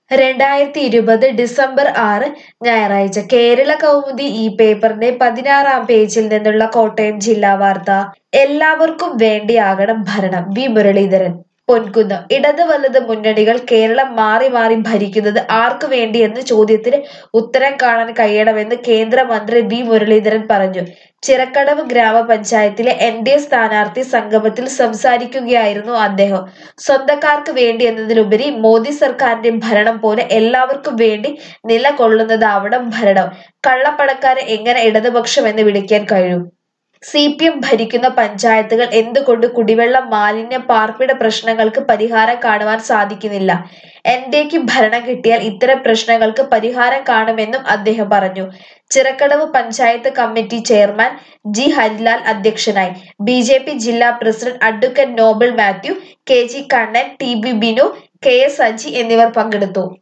രണ്ടായിരത്തി ഇരുപത് ഡിസംബർ ആറ് ഞായറാഴ്ച കേരള കൗമുദി ഈ പേപ്പറിന്റെ പതിനാറാം പേജിൽ നിന്നുള്ള കോട്ടയം ജില്ലാ വാർത്ത എല്ലാവർക്കും വേണ്ടിയാകണം ഭരണം വി മുരളീധരൻ പൊൻകുന്നം ഇടത് വലത് മുന്നണികൾ കേരളം മാറി മാറി ഭരിക്കുന്നത് ആർക്കു വേണ്ടി എന്ന ചോദ്യത്തിന് ഉത്തരം കാണാൻ കഴിയണമെന്ന് കേന്ദ്രമന്ത്രി വി മുരളീധരൻ പറഞ്ഞു ചിറക്കടവ് ഗ്രാമപഞ്ചായത്തിലെ എൻ ഡി എ സ്ഥാനാർത്ഥി സംഗമത്തിൽ സംസാരിക്കുകയായിരുന്നു അദ്ദേഹം സ്വന്തക്കാർക്ക് വേണ്ടി എന്നതിലുപരി മോദി സർക്കാരിന്റെ ഭരണം പോലെ എല്ലാവർക്കും വേണ്ടി നിലകൊള്ളുന്നതാവണം ഭരണം കള്ളപ്പണക്കാരെ എങ്ങനെ ഇടതുപക്ഷം എന്ന് വിളിക്കാൻ കഴിയും സി പി എം ഭരിക്കുന്ന പഞ്ചായത്തുകൾ എന്തുകൊണ്ട് കുടിവെള്ളം മാലിന്യ പാർപ്പിട പ്രശ്നങ്ങൾക്ക് പരിഹാരം കാണുവാൻ സാധിക്കുന്നില്ല എൻഡേക്ക് ഭരണം കിട്ടിയാൽ ഇത്തരം പ്രശ്നങ്ങൾക്ക് പരിഹാരം കാണുമെന്നും അദ്ദേഹം പറഞ്ഞു Chirakkadavu panchayat committee chairman G Harilal അധ്യക്ഷനായി ബി ജെ പി ജില്ലാ president advocate Noble Mathew K G Kannan T B Binu K S Saji എന്നിവർ പങ്കെടുത്തു